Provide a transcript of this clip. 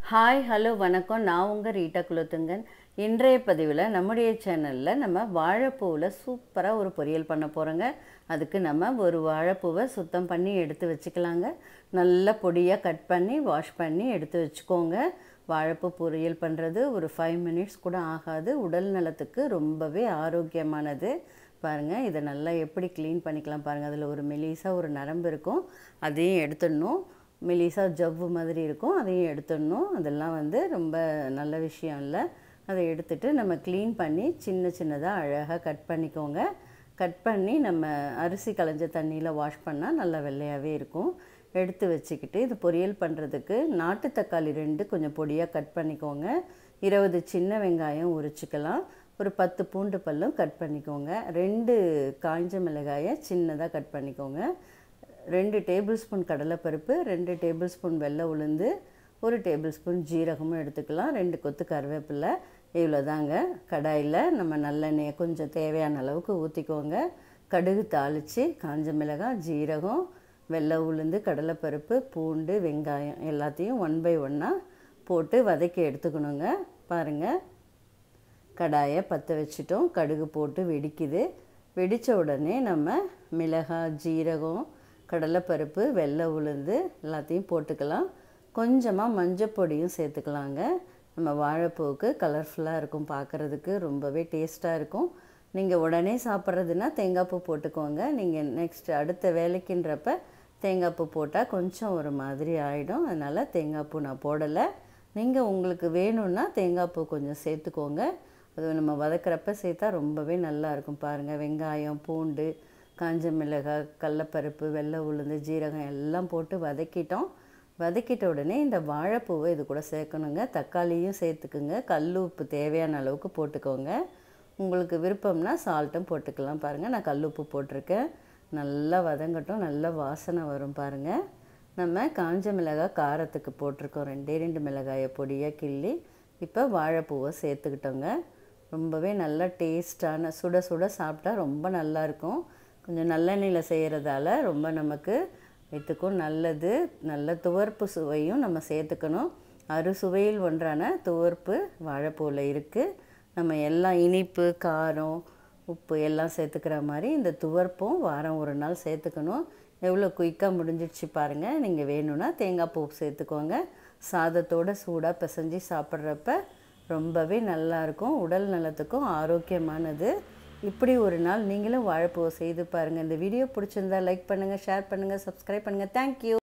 hi hello வணக்கம் நான் உங்கள் ரீட்டா குலத்துங்கன் இன்றைய பதிவில் நம்முடைய சேனலில் நம்ம வாழைப்பூவில் சூப்பராக ஒரு பொரியல் பண்ண போகிறோங்க அதுக்கு நம்ம ஒரு வாழைப்பூவை சுத்தம் பண்ணி எடுத்து வச்சுக்கலாங்க நல்லா பொடியாக கட் பண்ணி வாஷ் பண்ணி எடுத்து வச்சுக்கோங்க வாழைப்பூ பொரியல் பண்ணுறது ஒரு ஃபைவ் மினிட்ஸ் கூட ஆகாது உடல் நலத்துக்கு ரொம்பவே ஆரோக்கியமானது பாருங்கள் இதை நல்லா எப்படி க்ளீன் பண்ணிக்கலாம் பாருங்கள் அதில் ஒரு மெலிசாக ஒரு நரம்பு இருக்கும் அதையும் எடுத்துடணும் மெலிசா ஜவ்வு மாதிரி இருக்கும் அதையும் எடுத்துடணும் அதெல்லாம் வந்து ரொம்ப நல்ல விஷயம் இல்லை அதை எடுத்துட்டு நம்ம க்ளீன் பண்ணி சின்ன சின்னதாக அழகாக கட் பண்ணிக்கோங்க கட் பண்ணி நம்ம அரிசி களைஞ்ச தண்ணியில் வாஷ் பண்ணால் நல்லா வெள்ளையாகவே இருக்கும் எடுத்து வச்சுக்கிட்டு இது பொரியல் பண்ணுறதுக்கு நாட்டு தக்காளி ரெண்டு கொஞ்சம் பொடியாக கட் பண்ணிக்கோங்க இருபது சின்ன வெங்காயம் உரிச்சிக்கலாம் ஒரு பத்து பூண்டு பல்லும் கட் பண்ணிக்கோங்க ரெண்டு காய்ஞ்ச மிளகாயை சின்னதாக கட் பண்ணிக்கோங்க ரெண்டு டேபிள் ஸ்பூன் கடலைப்பருப்பு ரெண்டு டேபிள் ஸ்பூன் வெள்ளை உளுந்து ஒரு டேபிள் ஸ்பூன் ஜீரகமும் எடுத்துக்கலாம் ரெண்டு கொத்து கருவேப்பிலை இவ்வளோதாங்க கடாயில் நம்ம நல்லெண்ணெயை கொஞ்சம் தேவையான அளவுக்கு ஊற்றிக்கோங்க கடுகு தாளித்து காஞ்ச மிளகாய் ஜீரகம் வெள்ளை உளுந்து கடலைப்பருப்பு பூண்டு வெங்காயம் எல்லாத்தையும் ஒன் பை ஒன்னாக போட்டு வதக்கி எடுத்துக்கணுங்க பாருங்கள் கடாயை பற்ற வச்சிட்டோம் கடுகு போட்டு வெடிக்குது வெடித்த உடனே நம்ம மிளகாய் ஜீரகம் கடலைப்பருப்பு வெள்ளை உளுந்து எல்லாத்தையும் போட்டுக்கலாம் கொஞ்சமாக மஞ்சள் பொடியும் சேர்த்துக்கலாங்க நம்ம வாழைப்பூவுக்கு கலர்ஃபுல்லாக இருக்கும் பார்க்குறதுக்கு ரொம்பவே டேஸ்ட்டாக இருக்கும் நீங்கள் உடனே சாப்பிட்றதுனா தேங்காய் பூ போட்டுக்கோங்க நீங்கள் நெக்ஸ்ட் அடுத்த வேலைக்குன்றப்ப தேங்காய் பூ போட்டால் கொஞ்சம் ஒரு மாதிரி ஆகிடும் அதனால் தேங்காய் பூ நான் போடலை நீங்கள் உங்களுக்கு வேணும்னா தேங்காய் பூ கொஞ்சம் சேர்த்துக்கோங்க அது நம்ம வதக்கிறப்ப சேர்த்தா ரொம்பவே நல்லா இருக்கும் பாருங்கள் வெங்காயம் பூண்டு காஞ்ச மிளகாய் கடலப்பருப்பு வெள்ளை உளுந்து ஜீரகம் எல்லாம் போட்டு வதக்கிட்டோம் வதக்கிட்ட உடனே இந்த வாழைப்பூவை இது கூட சேர்க்கணுங்க தக்காளியும் சேர்த்துக்குங்க கல் உப்பு தேவையான அளவுக்கு போட்டுக்கோங்க உங்களுக்கு விருப்பம்னா சால்ட்டும் போட்டுக்கலாம் பாருங்கள் நான் கல் உப்பு போட்டிருக்கேன் நல்லா வதங்கட்டும் நல்லா வாசனை வரும் பாருங்கள் நம்ம காஞ்ச மிளகாய் காரத்துக்கு போட்டிருக்கோம் ரெண்டே ரெண்டு மிளகாயை பொடியாக கிள்ளி இப்போ வாழைப்பூவை சேர்த்துக்கிட்டோங்க ரொம்பவே நல்லா டேஸ்டான சுட சுட சாப்பிட்டா ரொம்ப நல்லாயிருக்கும் கொஞ்சம் நல்லெண்ணெயில் செய்கிறதால ரொம்ப நமக்கு வயிற்றுக்கும் நல்லது நல்ல துவர்ப்பு சுவையும் நம்ம சேர்த்துக்கணும் அறுசுவையில் ஒன்றான துவர்ப்பு வாழைப்பூவில் இருக்குது நம்ம எல்லாம் இனிப்பு காரம் உப்பு எல்லாம் சேர்த்துக்கிற மாதிரி இந்த துவர்ப்பும் வாரம் ஒரு நாள் சேர்த்துக்கணும் எவ்வளோ குயிக்காக முடிஞ்சிடுச்சு பாருங்கள் நீங்கள் வேணும்னா தேங்காய் பூ சேர்த்துக்கோங்க சாதத்தோடு சூடாக பிசைஞ்சு சாப்பிட்றப்ப ரொம்பவே நல்லாயிருக்கும் உடல் நலத்துக்கும் ஆரோக்கியமானது இப்படி ஒரு நாள் நீங்களும் வாழைப்பூவை செய்து பாருங்கள் இந்த வீடியோ பிடிச்சிருந்தா லைக் பண்ணுங்கள் ஷேர் பண்ணுங்கள் சப்ஸ்கிரைப் பண்ணுங்கள் தேங்க்யூ